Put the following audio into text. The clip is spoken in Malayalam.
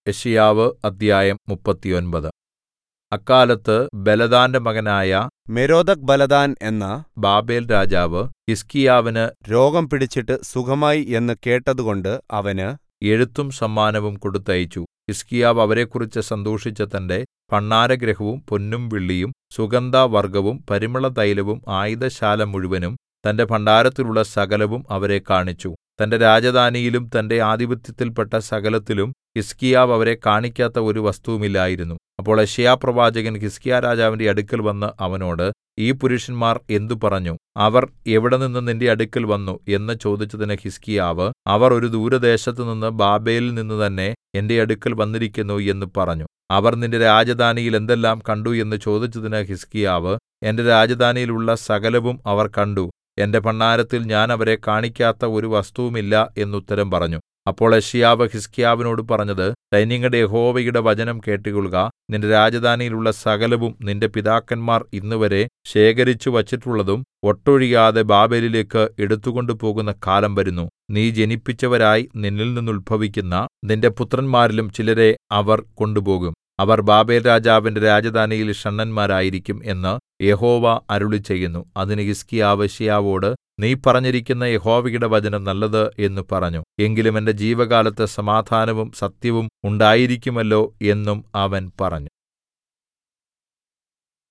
യെശയ്യാവ് അദ്ധ്യായം മുപ്പത്തൊമ്പത് അക്കാലത്ത് ബലദാന്റെ മകനായ മെരോദക്ബലദാൻ എന്ന ബാബേൽരാജാവ് ഹിസ്കീയാവിന് രോഗം പിടിച്ചിട്ട് സുഖമായി എന്ന് കേട്ടതുകൊണ്ട് അവന് എഴുത്തും സമ്മാനവും കൊടുത്തയച്ചു ഹിസ്കീയാവ് അവരെക്കുറിച്ച് സന്തോഷിച്ച് തന്റെ ഭണ്ഡാരഗൃഹവും പൊന്നും വെള്ളിയും സുഗന്ധവർഗ്ഗവും പരിമളതൈലവും ആയുധശാല മുഴുവനും തന്റെ ഭണ്ഡാരത്തിലുള്ള സകലവും അവരെ കാണിച്ചു തന്റെ രാജധാനിയിലും തന്റെ ആധിപത്യത്തിൽപ്പെട്ട സകലത്തിലും ഹിസ്കീയാവ് അവരെ കാണിക്കാത്ത ഒരു വസ്തുവുമില്ലായിരുന്നു അപ്പോൾ യെശയ്യാപ്രവാചകൻ ഹിസ്കീയാരാജാവിന്റെ അടുക്കൽ വന്ന് അവനോട് ഈ പുരുഷന്മാർ എന്ത് പറഞ്ഞു അവർ എവിടെനിന്ന് നിന്റെ അടുക്കൽ വന്നു എന്ന് ചോദിച്ചതിന് ഹിസ്കീയാവ് അവർ ഒരു ദൂരദേശത്തുനിന്ന് ബാബേലിൽ നിന്ന് തന്നെ എന്റെ അടുക്കൽ വന്നിരിക്കുന്നു എന്ന് പറഞ്ഞു അവർ നിന്റെ രാജധാനിയിൽ എന്തെല്ലാം കണ്ടു എന്ന് ചോദിച്ചതിന് ഹിസ്കീയാവ് എന്റെ രാജധാനിയിലുള്ള സകലവും അവർ കണ്ടു എന്റെ ഭണ്ഡാരത്തിൽ ഞാൻ അവരെ കാണിക്കാത്ത ഒരു വസ്തുവുമില്ല എന്നുത്തരം പറഞ്ഞു അപ്പോൾ യെശയ്യാവ് ഹിസ്കീയാവിനോട് പറഞ്ഞത് സൈന്യങ്ങളുടെ യഹോവയുടെ വചനം കേട്ടുകൊള്ളുക നിന്റെ രാജധാനിയിലുള്ള സകലവും നിന്റെ പിതാക്കന്മാർ ഇന്നുവരെ ശേഖരിച്ചു വച്ചിട്ടുള്ളതും ഒട്ടൊഴിയാതെ ബാബേലിലേക്ക് എടുത്തുകൊണ്ടു പോകുന്ന കാലം വരുന്നു നീ ജനിപ്പിച്ചവരായി നിന്നിൽ നിന്നുത്ഭവിക്കുന്ന നിന്റെ പുത്രന്മാരിലും ചിലരെ അവർ കൊണ്ടുപോകും അവർ ബാബേൽ രാജാവിന്റെ രാജധാനിയിൽ ഷണ്ഡന്മാരായിരിക്കും എന്ന് യഹോവ അരുളിച്ചെയ്യുന്നു അതിന് ഹിസ്കീയാവ് യെശയ്യാവോട് നീ പറഞ്ഞിരിക്കുന്ന യഹോവയുടെ വചനം നല്ലത് എന്ന് പറഞ്ഞു എങ്കിലും എന്റെ ജീവകാലത്ത് സമാധാനവും സത്യവും ഉണ്ടായിരിക്കുമല്ലോ എന്നും അവൻ പറഞ്ഞു